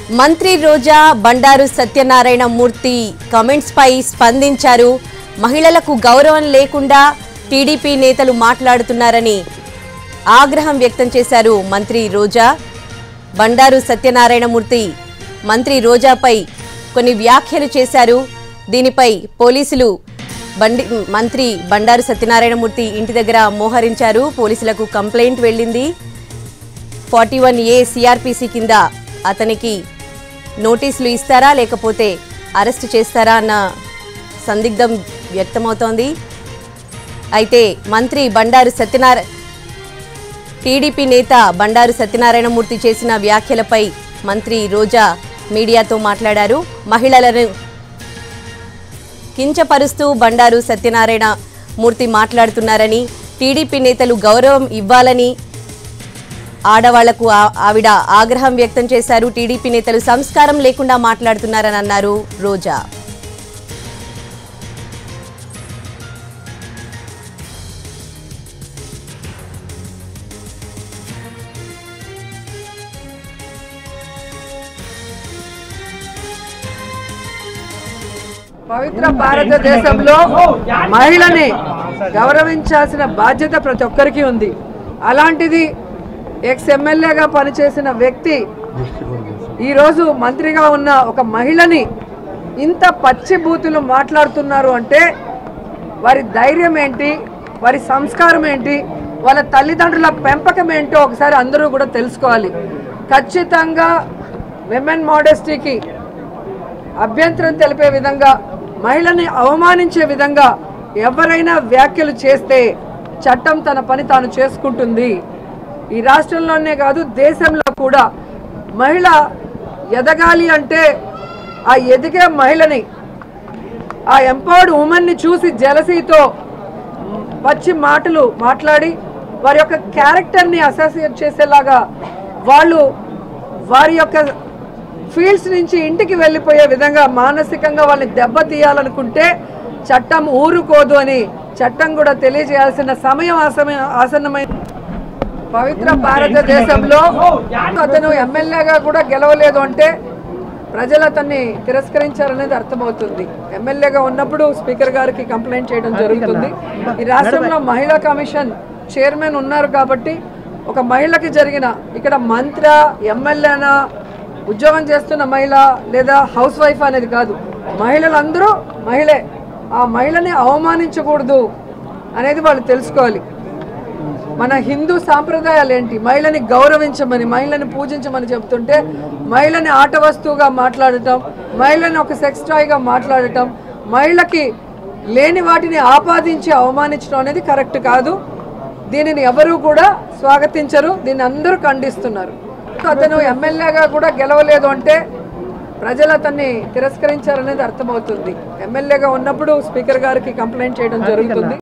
మంత్రి రోజా బండారు సత్యనారాయణ మూర్తి కమెంట్స్ పై స్పందించారు మహిళలకు గౌరవం లేకుండా టీడీపీ నేతలు మాట్లాడుతున్నారని ఆగ్రహం వ్యక్తం చేశారు మంత్రి రోజా బండారు సత్యనారాయణమూర్తి మంత్రి రోజాపై కొన్ని వ్యాఖ్యలు చేశారు దీనిపై పోలీసులు బండి మంత్రి బండారు సత్యనారాయణమూర్తి ఇంటి దగ్గర మోహరించారు పోలీసులకు కంప్లైంట్ వెళ్ళింది ఫార్టీ వన్ ఏ సిఆర్పిసి కింద అతనికి నోటీసులు ఇస్తారా లేకపోతే అరెస్ట్ చేస్తారా అన్న సందిగ్ధం వ్యక్తమవుతోంది అయితే మంత్రి బండారు సత్యనారాయణ టీడీపీ నేత బండారు సత్యనారాయణమూర్తి చేసిన వ్యాఖ్యలపై మంత్రి రోజా మీడియాతో మాట్లాడారు మహిళలను కించపరుస్తూ బండారు సత్యనారాయణ మూర్తి మాట్లాడుతున్నారని టీడీపీ నేతలు గౌరవం ఇవ్వాలని ఆడవాళ్లకు ఆ- ఆవిడ ఆగ్రహం వ్యక్తం చేశారు టీడీపీ నేతలు సంస్కారం లేకుండా మాట్లాడుతున్నారని అన్నారు రోజా పవిత్ర భారతదేశంలో మహిళని గౌరవించాల్సిన బాధ్యత ప్రతి ఒక్కరికి ఉంది అలాంటిది ఎక్స్ ఎమ్మెల్యేగా పనిచేసిన వ్యక్తి ఈరోజు మంత్రిగా ఉన్న ఒక మహిళని ఇంత పచ్చి బూతులు మాట్లాడుతున్నారు అంటే వారి ధైర్యం ఏంటి వారి సంస్కారం ఏంటి వాళ్ళ తల్లిదండ్రుల పెంపకం ఏంటో ఒకసారి అందరూ కూడా తెలుసుకోవాలి ఖచ్చితంగా విమెన్ మోడెస్టీకి అభ్యంతరం తెలిపే విధంగా మహిళని అవమానించే విధంగా ఎవరైనా వ్యాఖ్యలు చేస్తే చట్టం తన పని తాను చేసుకుంటుంది ఈ రాష్ట్రంలోనే కాదు దేశంలో కూడా మహిళ ఎదగాలి అంటే ఆ ఎదిగే మహిళని ఆ ఎంపవర్డ్ ఉమెన్ని చూసి జలసీతో పచ్చి మాటలు మాట్లాడి వారి యొక్క క్యారెక్టర్ని అసోసియేట్ చేసేలాగా వాళ్ళు వారి యొక్క ఫీల్డ్స్ నుంచి ఇంటికి వెళ్ళిపోయే విధంగా మానసికంగా వాళ్ళని దెబ్బతీయాలనుకుంటే చట్టం ఊరుకోదు అని చట్టం కూడా తెలియజేయాల్సిన సమయం ఆసమ ఆసన్నమైన పవిత్ర భారతదేశంలో అతను ఎమ్మెల్యేగా కూడా గెలవలేదు అంటే ప్రజలు అతన్ని తిరస్కరించారనేది అర్థమవుతుంది ఎమ్మెల్యేగా ఉన్నప్పుడు స్పీకర్ గారికి కంప్లైంట్ చేయడం జరుగుతుంది ఈ రాష్ట్రంలో మహిళా కమిషన్ చైర్మన్ ఉన్నారు కాబట్టి ఒక మహిళకి జరిగిన ఇక్కడ మంత్ర ఎమ్మెల్యేనా ఉద్యోగం చేస్తున్న మహిళ లేదా హౌస్ వైఫ్ అనేది కాదు మహిళలందరూ మహిళే ఆ మహిళని అవమానించకూడదు అనేది వాళ్ళు తెలుసుకోవాలి మన హిందూ సాంప్రదాయాలు ఏంటి మహిళని గౌరవించమని మహిళని పూజించమని చెప్తుంటే మహిళని ఆట వస్తువుగా మాట్లాడటం మహిళని ఒక సెక్స్ టాయ్గా మాట్లాడటం మహిళకి లేని వాటిని ఆపాదించి అవమానించడం అనేది కరెక్ట్ కాదు దీనిని ఎవరూ కూడా స్వాగతించరు దీన్ని అందరూ ఖండిస్తున్నారు అతను ఎమ్మెల్యేగా కూడా గెలవలేదు అంటే ప్రజలు అతన్ని తిరస్కరించారనేది అర్థమవుతుంది ఎమ్మెల్యేగా ఉన్నప్పుడు స్పీకర్ గారికి కంప్లైంట్ చేయడం జరుగుతుంది